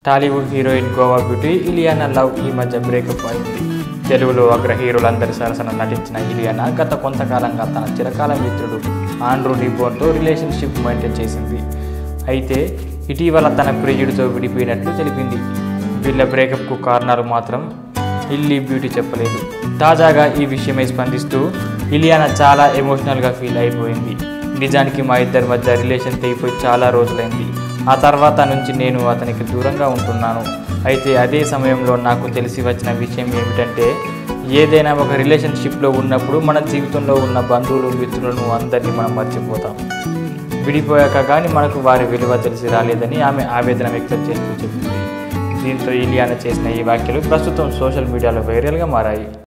Tollywood heroine Goa beauty Ileana love ఈ మధ్య breakup అయింది తెలుగులో అగ్ర హీరోలందరి సరసన నటించిన ఇలియానా గత కొంతకాలంగా తన చిరకాల మిత్రుడు ఆండ్రూ డిబోన్తో రిలేషన్షిప్ మెయింటైన్ చేసింది అయితే ఇటీవల తన ప్రియుడితో విడిపోయినట్లు తెలిపింది వీళ్ళ బ్రేకప్కు కారణాలు మాత్రం ఇల్లీ బ్యూటీ చెప్పలేదు తాజాగా ఈ విషయమై స్పందిస్తూ ఇలియానా చాలా ఎమోషనల్గా ఫీల్ అయిపోయింది నిజానికి మా ఇద్దరి మధ్య రిలేషన్ తెగిపోయి చాలా రోజులైంది ఆ తర్వాత నుంచి నేను అతనికి దూరంగా ఉంటున్నాను అయితే అదే సమయంలో నాకు తెలిసి వచ్చిన విషయం ఏమిటంటే ఏదైనా ఒక రిలేషన్షిప్లో ఉన్నప్పుడు మన జీవితంలో ఉన్న బంధువులు మిత్రులను అందరినీ మనం మర్చిపోతాం విడిపోయాక కానీ మనకు వారి విలువ తెలిసి రాలేదని ఆమె ఆవేదన వ్యక్తం చేస్తూ చెప్పింది దీంతో ఇలియానా చేసిన ఈ వ్యాఖ్యలు ప్రస్తుతం సోషల్ మీడియాలో వైరల్గా మారాయి